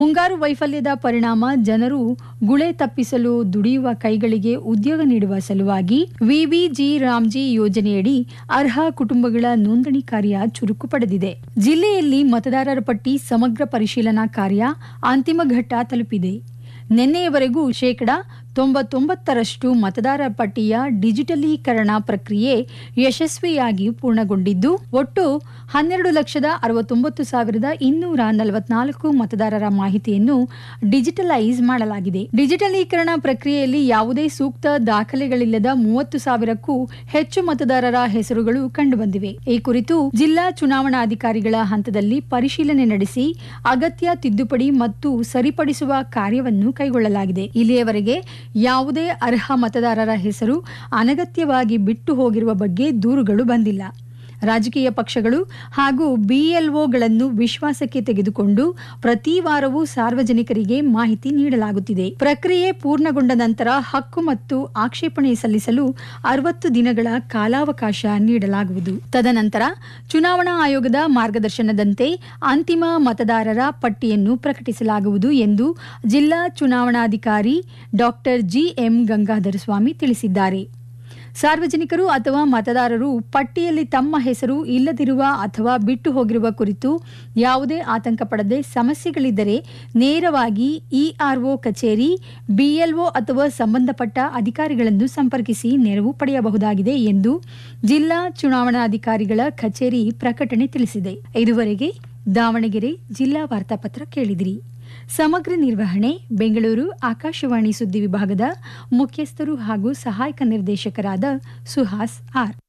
ಮುಂಗಾರು ವೈಫಲ್ಯದ ಪರಿಣಾಮ ಜನರು ಗುಳೆ ತಪ್ಪಿಸಲು ದುಡಿಯುವ ಕೈಗಳಿಗೆ ಉದ್ಯೋಗ ನೀಡುವ ಸಲುವಾಗಿ ವಿವಿಜಿ ರಾಮ್ಜಿ ಯೋಜನೆಯಡಿ ಅರ್ಹ ಕುಟುಂಬಗಳ ನೋಂದಣಿ ಕಾರ್ಯ ಚುರುಕು ಪಡೆದಿದೆ ಜಿಲ್ಲೆಯಲ್ಲಿ ಮತದಾರರ ಪಟ್ಟಿ ಸಮಗ್ರ ಪರಿಶೀಲನಾ ಕಾರ್ಯ ಅಂತಿಮ ಘಟ್ಟ ತಲುಪಿದೆ ನಿನ್ನೆಯವರೆಗೂ ಶೇಕಡ ತೊಂಬತ್ತೊಂಬತ್ತರಷ್ಟು ಮತದಾರ ಪಟ್ಟಿಯ ಡಿಜಿಟಲೀಕರಣ ಪ್ರಕ್ರಿಯೆ ಯಶಸ್ವಿಯಾಗಿ ಪೂರ್ಣಗೊಂಡಿದ್ದು ಒಟ್ಟು ಹನ್ನೆರಡು ಲಕ್ಷದ ಅರವತ್ತೊಂಬತ್ತು ಸಾವಿರದ ಇನ್ನೂರ ನಲವತ್ನಾಲ್ಕು ಮತದಾರರ ಮಾಹಿತಿಯನ್ನು ಡಿಜಿಟಲೈಸ್ ಮಾಡಲಾಗಿದೆ ಡಿಜಿಟಲೀಕರಣ ಪ್ರಕ್ರಿಯೆಯಲ್ಲಿ ಯಾವುದೇ ಸೂಕ್ತ ದಾಖಲೆಗಳಿಲ್ಲದ ಮೂವತ್ತು ಸಾವಿರಕ್ಕೂ ಹೆಚ್ಚು ಮತದಾರರ ಹೆಸರುಗಳು ಕಂಡುಬಂದಿವೆ ಈ ಕುರಿತು ಜಿಲ್ಲಾ ಚುನಾವಣಾಧಿಕಾರಿಗಳ ಹಂತದಲ್ಲಿ ಪರಿಶೀಲನೆ ನಡೆಸಿ ಅಗತ್ಯ ತಿದ್ದುಪಡಿ ಮತ್ತು ಸರಿಪಡಿಸುವ ಕಾರ್ಯವನ್ನು ಕೈಗೊಳ್ಳಲಾಗಿದೆ ಇಲ್ಲಿಯವರೆಗೆ ಯಾವುದೇ ಅರ್ಹ ಮತದಾರರ ಹೆಸರು ಅನಗತ್ಯವಾಗಿ ಬಿಟ್ಟು ಹೋಗಿರುವ ಬಗ್ಗೆ ದೂರುಗಳು ಬಂದಿಲ್ಲ ರಾಜಕೀಯ ಪಕ್ಷಗಳು ಹಾಗೂ ಬಿಎಲ್ಒಗಳನ್ನು ವಿಶ್ವಾಸಕ್ಕೆ ತೆಗೆದುಕೊಂಡು ಪ್ರತಿ ವಾರವೂ ಸಾರ್ವಜನಿಕರಿಗೆ ಮಾಹಿತಿ ನೀಡಲಾಗುತ್ತಿದೆ ಪ್ರಕ್ರಿಯೆ ಪೂರ್ಣಗೊಂಡ ನಂತರ ಹಕ್ಕು ಮತ್ತು ಆಕ್ಷೇಪಣೆ ಸಲ್ಲಿಸಲು ಅರವತ್ತು ದಿನಗಳ ಕಾಲಾವಕಾಶ ನೀಡಲಾಗುವುದು ತದನಂತರ ಚುನಾವಣಾ ಆಯೋಗದ ಮಾರ್ಗದರ್ಶನದಂತೆ ಅಂತಿಮ ಮತದಾರರ ಪಟ್ಟಿಯನ್ನು ಪ್ರಕಟಿಸಲಾಗುವುದು ಎಂದು ಜಿಲ್ಲಾ ಚುನಾವಣಾಧಿಕಾರಿ ಡಾಕ್ಟರ್ ಜಿಎಂ ಗಂಗಾಧರ ಸ್ವಾಮಿ ತಿಳಿಸಿದ್ದಾರೆ ಸಾರ್ವಜನಿಕರು ಅಥವಾ ಮತದಾರರು ಪಟ್ಟಿಯಲ್ಲಿ ತಮ್ಮ ಹೆಸರು ಇಲ್ಲದಿರುವ ಅಥವಾ ಬಿಟ್ಟು ಹೋಗಿರುವ ಕುರಿತು ಯಾವುದೇ ಆತಂಕ ಪಡದೆ ಸಮಸ್ಯೆಗಳಿದ್ದರೆ ನೇರವಾಗಿ ಇಆರ್ಒ ಕಚೇರಿ ಬಿಎಲ್ಒ ಅಥವಾ ಸಂಬಂಧಪಟ್ಟ ಅಧಿಕಾರಿಗಳನ್ನು ಸಂಪರ್ಕಿಸಿ ನೆರವು ಪಡೆಯಬಹುದಾಗಿದೆ ಎಂದು ಜಿಲ್ಲಾ ಚುನಾವಣಾಧಿಕಾರಿಗಳ ಕಚೇರಿ ಪ್ರಕಟಣೆ ತಿಳಿಸಿದೆ ಇದುವರೆಗೆ ದಾವಣಗೆರೆ ಜಿಲ್ಲಾ ವಾರ್ತಾಪತ್ರ ಕೇಳಿದಿರಿ ಸಮಗ್ರ ನಿರ್ವಹಣೆ ಬೆಂಗಳೂರು ಆಕಾಶವಾಣಿ ಸುದ್ದಿ ವಿಭಾಗದ ಮುಖ್ಯಸ್ಥರು ಹಾಗೂ ಸಹಾಯಕ ನಿರ್ದೇಶಕರಾದ ಸುಹಾಸ್ ಆರ್